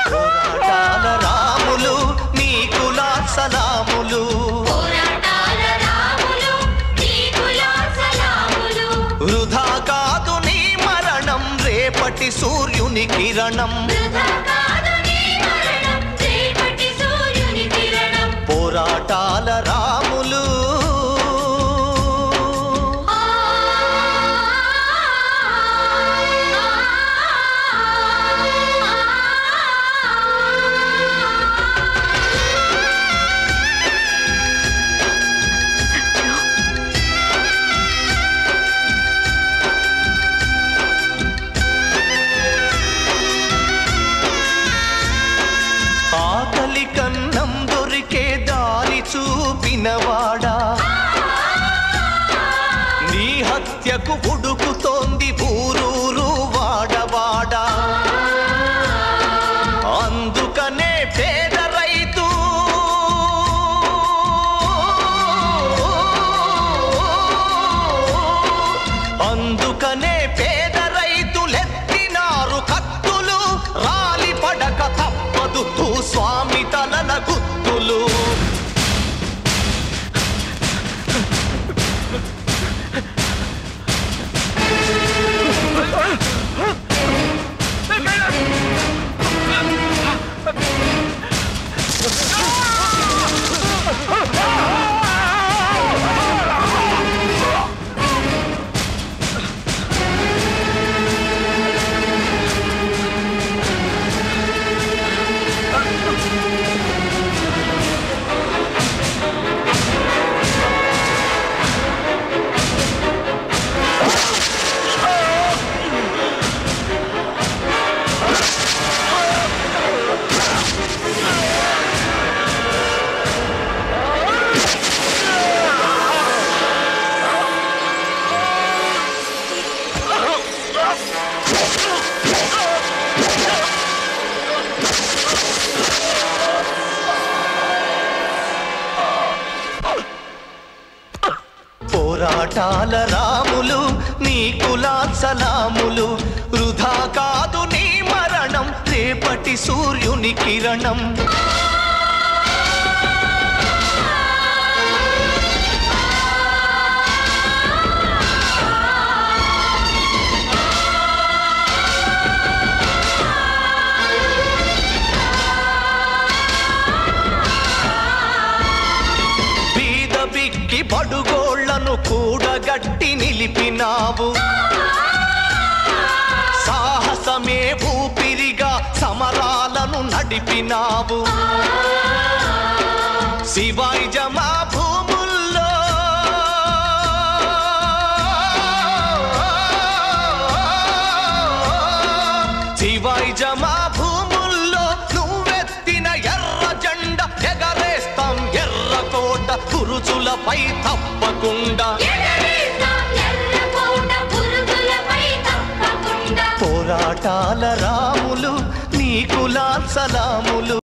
పోరాటాల రాములు నీకు సలాములు పోరాటాల రాములు నీకులా సలాములు వృధా కాదు నీ మరణం రేపటి సూర్యుని కిరణం వృధా కాదు నీ మరణం రేపటి సూర్యుని కిరణం పోరాటాల రాములు ఆ ఆకలి కన్నం దొరికే దారి చూపినవాడా నీ హత్యకు ఉడుకుతోంది ఊరూరు వాడవాడా అందుకనే పేద రైతు అందుకనే పేద రైతులెత్తినారు కత్తులు రాలి పడక తప్పదు స్వామి తలల గుత్తులు పోరాటాల రాములు నీకులా సలాములు వృధా కాదు నీ మరణం రేపటి సూర్యుని కిరణం బీద బిక్కి పడుగోళ్లను కూడగట్టి నిలిపినావు సాహసమే ఊపిరిగా సమరాలను నడిపినావు శివాయి జమా భూముల్లో శివాయి జమా భూముల్లో నువ్వెత్తిన ఎర్ర జెండ ఎగరేస్తాం ఎర్ర కోట కురుచులపై తప్పకుండా ఎగరేస్తాం ఎర్రకోట పురుగులపై తప్పకుండా పోరాటాల రాములు నీకులా సలాములు